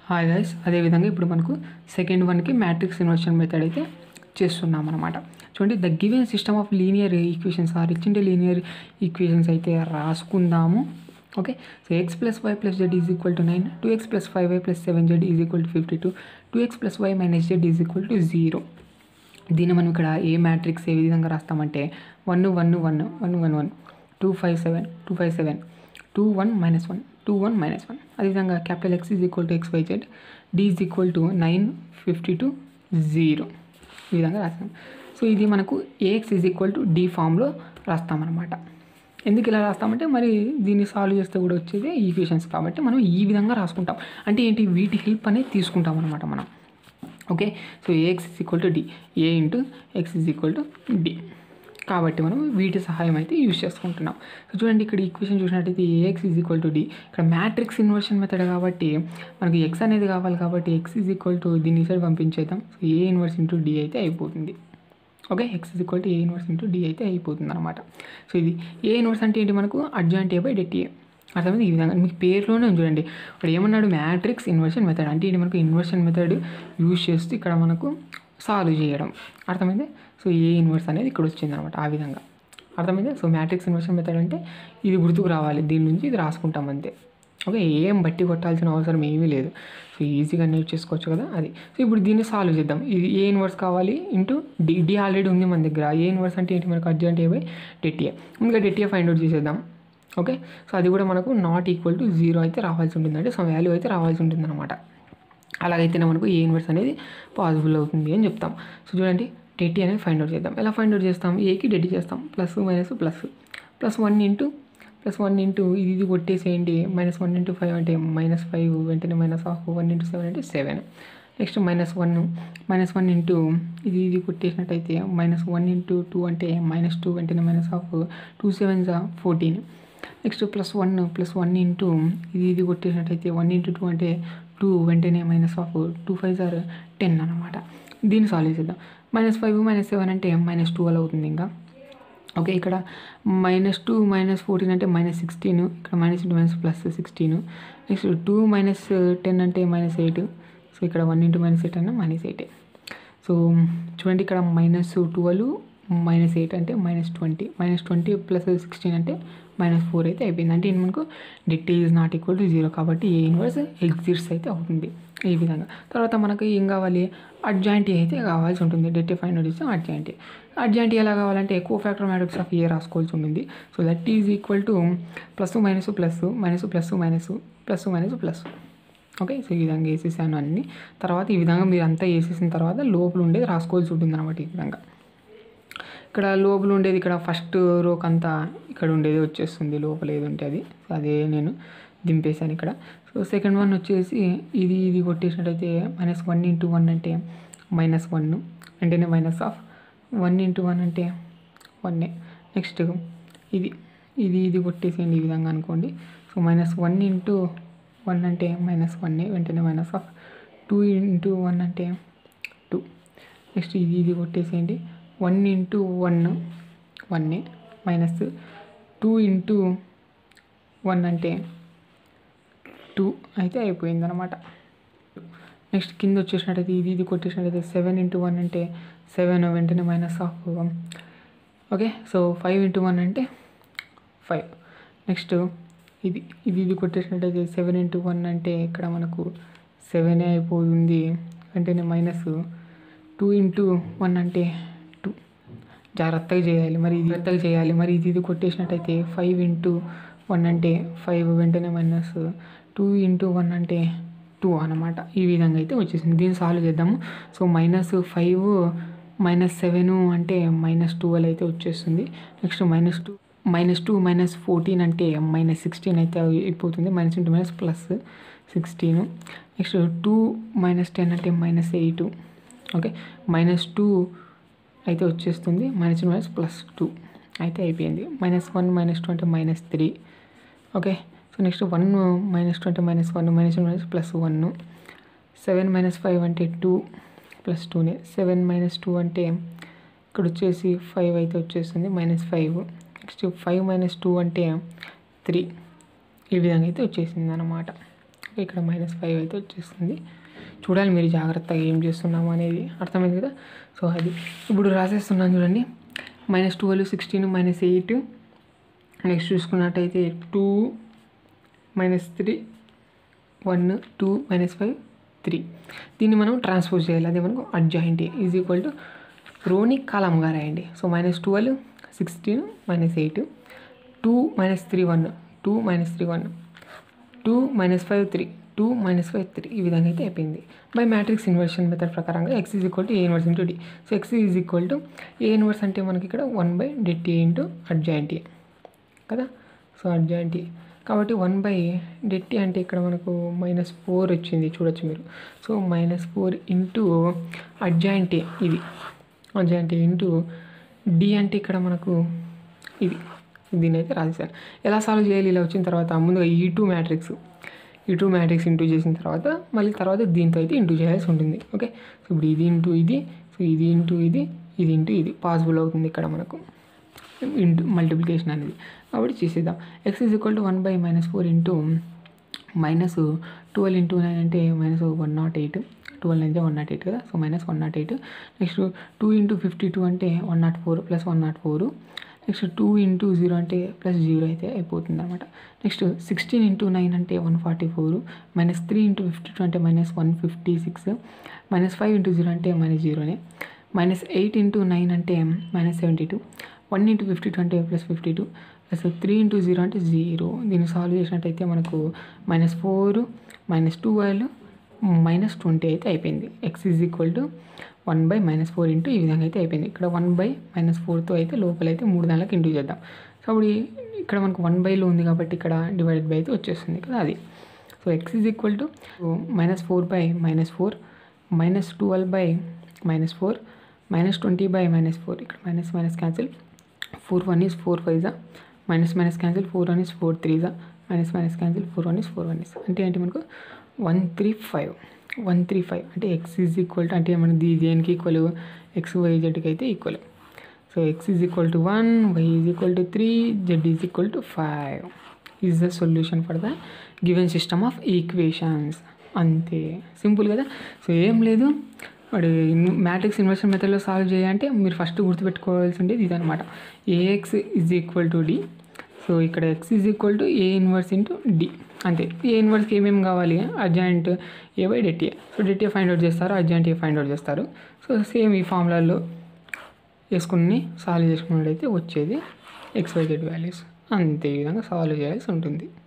hi guys అదేవిధంగా ఇప్పుడు మనకు సెకండ్ వన్కి మ్యాట్రిక్స్ ఇన్వర్షన్ మెథడ్ అయితే చేస్తున్నాం అనమాట చూడండి the given system of linear equations are ఇచ్చిండే లీనియర్ ఈక్వేషన్స్ అయితే రాసుకుందాము okay so x plus y plus z is equal to nine two x plus five y plus seven z is equal to fifty two two x plus y minus z is equal to zero దీన్ని మనం ఇక్కడ A matrix ఏ విధంగా రాస్తామంటే one one one one one one two five seven two five seven two one minus one two one minus one అదేవిధంగా capital X is equal to x y z D is equal to nine fifty two zero ఈ విధంగా రాస్తాం so ఇది మనకు AX is equal to D ఫామ్లో రాస్తామన్నమాట ఎందుకు ఇలా రాస్తామంటే మరి దీన్ని సాల్వ్ చేస్తే కూడా వచ్చేది ఈక్వేషన్స్ కాబట్టి మనం ఈ విధంగా రాసుకుంటాం అంటే ఏంటి వీటి హెల్ప్ అనేది తీసుకుంటాం అనమాట మనం okay so AX is equal to D A into X is equal to D కాబట్టి మనం వీటి సహాయం అయితే యూజ్ చేసుకుంటున్నాం సో చూడండి ఇక్కడ ఈక్వేషన్ చూసినట్టయితే AX is equal to D ఇక్కడ మ్యాట్రిక్స్ ఇన్వర్షన్ మెథడ్ కాబట్టి మనకి ఎక్స్ అనేది కావాలి కాబట్టి ఎక్స్ ఈజ్ ఈక్వల్ టు దీన్ని సైడ్ పంపించేద్దాం so A inverse into D అయితే అయిపోతుంది okay X is equal to A inverse into D అయితే అయిపోతుంది అనమాట సో ఇది ఏ ఇన్వర్స్ అంటే ఏంటి మనకు adjoint A by det A అర్థమైంది ఈ విధంగా మీకు పేరులోనే ఉంది చూడండి ఇక్కడ ఏమన్నాడు మ్యాట్రిక్స్ ఇన్వర్షన్ మెథడ్ అంటే ఇది మనకు ఇన్వర్షన్ మెథడ్ యూజ్ చేస్తూ ఇక్కడ మనకు సాల్వ్ చేయడం అర్థమైంది సో ఏ ఇన్వర్స్ అనేది ఇక్కడ వచ్చింది అనమాట ఆ విధంగా అర్థమైంది సో మ్యాట్రిక్స్ ఇన్వర్షన్ మెథడ్ అంటే ఇది గుర్తుకు రావాలి దీని నుంచి ఇది రాసుకుంటాం అంతే ఓకే ఏం బట్టి కొట్టాల్సిన అవసరం ఏమీ లేదు సో ఈజీగా నేర్చేసుకోవచ్చు కదా అది సో ఇప్పుడు దీన్ని సాల్వ్ చేద్దాం ఇది ఏ ఇన్వర్స్ కావాలి ఇంటూ డి డి ఆల్రెడీ ఉంది మన దగ్గర ఏ ఇన్వర్స్ అంటే ఏంటి మనకు అర్జెంట్ ఏ బై డెట్ఏ ముందుగా డెట్ఏ ఫైండ్ అవుట్ చేసేద్దాం ఓకే సో అది కూడా మనకు నాట్ ఈక్వల్ టు జీరో అయితే రావాల్సి ఉంటుంది అంటే సమ్ వాల్యూ అయితే రావాల్సి ఉంటుంది అనమాట అలాగైతేనే మనకు ఏ ఇన్వర్స్ అనేది పాసిబుల్ అవుతుంది అని చెప్తాం సో చూడండి డెట్టి అనేది ఫైండ్ అవుట్ చేద్దాం ఎలా ఫైండ్ అవుట్ చేస్తాం ఏకి డెట్టి చేస్తాం plus minus plus plus one into plus one into ఇది ఇది కొట్టేసేయండి మైనస్ వన్ ఇంటూ ఫైవ్ అంటే మైనస్ ఫైవ్ వెంటనే minus of one into seven అంటే seven next minus one minus one into ఇది ఇది కొట్టేసినట్టయితే మైనస్ వన్ ఇంటూ టూ అంటే మైనస్ టూ వెంటనే మైనస్ హాఫ్ టూ సెవెన్ జా fourteen next plus one plus one into ఇది ఇది కొట్టేసినట్టయితే వన్ ఇంటూ టూ అంటే టూ వెంటనే మైనస్ ఆఫ్ టూ ఫైవ్ జార్ టెన్ అనమాట దీన్ని సాల్వ్ చేద్దాం మైనస్ ఫైవ్ మైనస్ సెవెన్ అంటే మైనస్ ట్వెల్వ్ అవుతుంది ఇంకా ఓకే ఇక్కడ మైనస్ టూ మైనస్ ఫోర్టీన్ అంటే మైనస్ సిక్స్టీన్ ఇక్కడ minus into minus plus sixteen next two minus ten అంటే మైనస్ ఎయిట్ సో ఇక్కడ వన్ ఇంటూ మైనస్ ఎయిట్ అంటే మైనస్ ఎయిట్ సో చూడండి ఇక్కడ మైనస్ ట్వెల్వ్ మైనస్ ఎయిట్ అంటే minus twenty minus twenty plus sixteen అంటే minus four అయితే అయిపోయింది అంటే ఇది మనకు det is not equal to zero కాబట్టి ఏ ఇన్వర్స్ ఎగ్జిట్స్ అయితే అవుతుంది ఈ విధంగా తర్వాత మనకు ఏం కావాలి అడ్జాయింటీ అయితే కావాల్సి ఉంటుంది డెట్ ఫైన్ చేస్తే అడ్జాయింటీ అడ్జాయింటీ ఎలా కావాలంటే ఎక్కువ ఫ్యాక్టర్ మ్యాట్రిక్స్ ఆఫ్ ఏ రాసుకోవాల్సి ఉంటుంది so that is equal to plus minus plus minus plus minus plus minus plus okay so ఈ విధంగా వేసేసాను అన్ని తర్వాత ఈ విధంగా మీరు అంతా వేసేసిన తర్వాత లోపల ఉండేది రాసుకోవాల్సి ఉంటుంది అనమాట ఈ విధంగా ఇక్కడ లోపల ఉండేది ఇక్కడ ఫస్ట్ రోక్ అంతా ఇక్కడ ఉండేది వచ్చేస్తుంది లోపల ఏది ఉంటే అది అదే నేను దింపేశాను ఇక్కడ సో సెకండ్ వన్ వచ్చేసి ఇది ఇది కొట్టేసినట్టయితే మైనస్ వన్ ఇంటూ వన్ అంటే మైనస్ వన్ వెంటనే minus of one into one అంటే వన్నే నెక్స్ట్ ఇది ఇది ఇది కొట్టేసేయండి ఈ విధంగా అనుకోండి so minus one into one అంటే మైనస్ వన్నే వెంటనే minus of two into one అంటే టూ నెక్స్ట్ ఇది ఇది కొట్టేసేయండి వన్ ఇంటూ వన్ వన్నే మైనస్ టూ ఇంటూ వన్ అంటే టూ అయితే అయిపోయింది అనమాట నెక్స్ట్ కింద వచ్చేసినట్టయితే ఇది ఇది కొట్టేసినట్టయితే సెవెన్ ఇంటూ వన్ అంటే సెవెన్ వెంటనే minus of okay so five into one అంటే ఫైవ్ నెక్స్ట్ ఇది ఇది ఇది కొట్టేసినట్టయితే సెవెన్ ఇంటూ వన్ అంటే ఇక్కడ మనకు సెవెనే అయిపోతుంది వెంటనే మైనస్ టూ ఇంటూ వన్ అంటే టూ జాగ్రత్తగా చేయాలి మరి ఇది జాగ్రత్తగా చేయాలి మరి ఇది ఇది కొట్టేసినట్టయితే ఫైవ్ ఇంటూ వన్ అంటే ఫైవ్ వెంటనే మైనస్ టూ ఇంటూ వన్ అంటే టూ అనమాట ఈ విధంగా అయితే వచ్చేసింది దీన్ని సాల్వ్ చేద్దాము so minus five minus seven అంటే మైనస్ ట్వెల్వ్ అయితే వచ్చేస్తుంది next minus two minus two minus fourteen అంటే మైనస్ సిక్స్టీన్ అయితే అయిపోతుంది minus into minus plus sixteen next two minus ten అంటే minus eight okay minus two అయితే వచ్చేస్తుంది మైనస్ మైనస్ ప్లస్ టూ అయితే అయిపోయింది మైనస్ వన్ మైనస్ టూ అంటే minus three okay so next one minus two అంటే minus one minus minus plus one seven minus five అంటే two plus టూనే seven minus two అంటే ఇక్కడ వచ్చేసి ఫైవ్ అయితే వచ్చేస్తుంది minus five next five minus two అంటే త్రీ ఈ విధంగా అయితే వచ్చేసింది అనమాట ఇక్కడ మైనస్ ఫైవ్ అయితే వచ్చేస్తుంది చూడాలి మీరు జాగ్రత్తగా ఏం చేస్తున్నాము అనేది అర్థమైంది కదా సో అది ఇప్పుడు రాసేస్తున్నాను చూడండి minus twelve sixteen minus eight next చూసుకున్నట్టయితే two minus three one two minus five three దీన్ని మనం ట్రాన్స్పోజ్ చేయాలి అదే మనకు అడ్జాయింట్ ఈజ్ ఈక్వల్ టు రోని కాలంగా రాయండి so minus twelve sixteen minus eight two minus three one two minus three one two minus five three two minus five three ఈ విధంగా అయితే అయిపోయింది బై మ్యాట్రిక్స్ ఇన్వర్షన్ మెథడ్ ప్రకారంగా X is equal to A inverse into D so X is equal to A inverse అంటే మనకి ఇక్కడ one by det A into adjoint A కదా so adjoint ఏ కాబట్టి వన్ బై డెట్టి అంటే ఇక్కడ మనకు మైనస్ ఫోర్ వచ్చింది చూడొచ్చు మీరు so minus four into adjoint A ఇది అడ్జాయింట్ ఏ ఇంటూ డి అంటే ఇక్కడ మనకు ఇది దీన్ని అయితే రాసేసాను ఎలా సాల్వ్ చేయాలి ఇలా వచ్చిన తర్వాత ముందుగా ఈ టూ మ్యాట్రిక్స్ ఈ టూ మ్యాట్రిక్స్ ఇంటూ చేసిన తర్వాత మళ్ళీ తర్వాత దీంతో అయితే ఇంటూ చేయాల్సి ఉంటుంది ఓకే సో ఇప్పుడు ఇది ఇంటూ ఇది సో ఇది ఇంటూ ఇది ఇది ఇంటూ ఇది పాసిబుల్ అవుతుంది ఇక్కడ మనకు ఇంటూ మల్టిప్లికేషన్ అనేది కాబట్టి చేసేద్దాం X is equal to one by minus four into minus twelve into nine అంటే minus one nought eight twelve అయితే వన్ నాట్ ఎయిట్ కదా so minus one nought eight next two into fifty two అంటే one nought four plus one nought four next two into zero అంటే plus zero అయితే అయిపోతుంది అనమాట next sixteen into nine అంటే one forty four minus three into fifty two అంటే minus one fifty six minus five into zero అంటే minus జీరోనే minus eight into nine అంటే minus seventy two one into fifty two అంటే plus fifty two plus three into zero అంటే zero దీన్ని solve చేసినట్టయితే మనకు minus four minus twelve minus twenty అయితే అయిపోయింది X is equal to one by minus four into ఈ విధంగా అయితే అయిపోయింది ఇక్కడ వన్ బై మైనస్ ఫోర్తో అయితే లోపల అయితే మూడు దానికి ఇంటూ చేద్దాం సో అప్పుడు ఈ- ఇక్కడ మనకు వన్ బైలో ఉంది కాబట్టి ఇక్కడ డివైడెడ్ బై అయితే వచ్చేస్తుంది కదా అది so X is equal to minus four by minus four minus twelve by minus four minus twenty by minus four ఇక్కడ minus minus cancel four one is four five జా minus minus cancel four one is four three జా minus minus cancel four one is four one is అంటే ఏంటి మనకు one three five one three five అంటే X is equal to అంటే మనకి దీ- దేనికి ఈక్వల్ ఎక్స్ వై జెడ్కి అయితే equal so X is equal to one Y is equal to three Z is equal to five is the solution for the given system of equations అంతే simple కదా so ఏం లేదు వాడు matrix inversion మెథడ్లో solve చేయాలంటే మీరు first గుర్తుపెట్టుకోవాల్సింది ఇదనమాట AX is equal to D so ఇక్కడ X is equal to A inverse into D అంతే ఏ ఇన్వర్స్కి ఏమేమి కావాలి adjoint A by det A so det A find out చేస్తారు అర్జెంట్ ఏ ఫైండ్ అవుట్ చేస్తారు సో సేమ్ ఈ ఫార్ములాలో వేసుకుని సాల్వ్ చేసుకున్నట్టయితే వచ్చేది ఎక్స్ వై జెడ్ వాల్యూస్ అంతే ఈ విధంగా సాల్వ్ చేయాల్సి ఉంటుంది